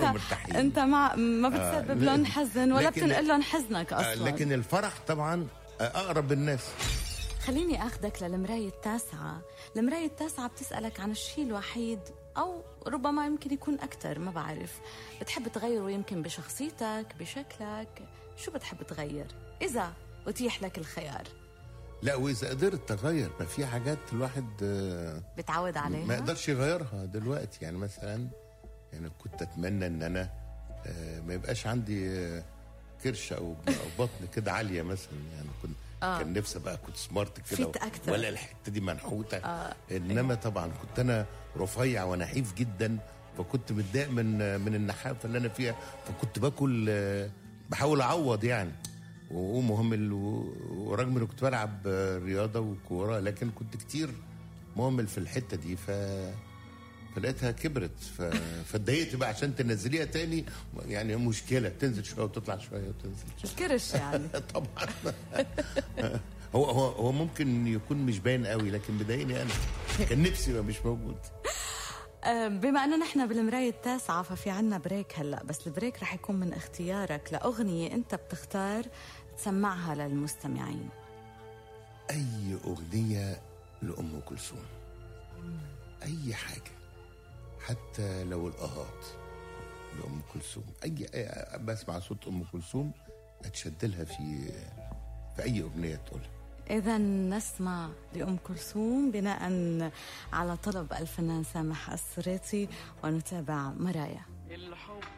مرتاحين انت مع ما بتسبب آه، لهم حزن ولا لكن- بتنقل لهم حزنك آه، اصلا لكن الفرح طبعا آه، اقرب الناس خليني اخذك للمراية التاسعة المراية التاسعة بتسألك عن الشيء الوحيد أو ربما يمكن يكون أكثر ما بعرف بتحب تغيره يمكن بشخصيتك بشكلك شو بتحب تغير إذا أتيح لك الخيار لا واذا قدرت تغير ما في حاجات الواحد آه، بتعود عليها ما يقدرش يغيرها دلوقتي يعني مثلا يعني كنت اتمنى ان انا آه، ما يبقاش عندي آه، كرش او او بطن كده عاليه مثلا يعني كنت آه. كان نفسي ابقى كنت سمارت كده فيت أكتر. ولا الحته دي منحوته آه. انما طبعا كنت انا رفيع ونحيف جدا فكنت متضايق من من النحافه اللي انا فيها فكنت باكل آه، بحاول اعوض يعني ومهمل و- ورغم اني كنت بلعب آه، رياضه وكوره لكن كنت كتير مهمل في الحته دي ف فلقيتها كبرت ف... فاتضايقت بقى عشان تنزليها تاني يعني مشكله تنزل شويه وتطلع شويه وتنزل شويه الكرش يعني طبعا هو هو هو ممكن يكون مش باين قوي لكن مضايقني انا كان نفسي يبقى مش موجود آه، بما أنه نحن بالمراية التاسعة ففي عنا بريك هلأ بس البريك رح يكون من اختيارك لأغنية أنت بتختار تسمعها للمستمعين اي اغنيه لام كلثوم اي حاجه حتى لو الاهات لام كلثوم اي أي- بسمع صوت ام كلثوم اتشد لها في في اي اغنيه تقولها إذا نسمع لأم كلثوم بناء على طلب الفنان سامح السريتي ونتابع مرايا الحب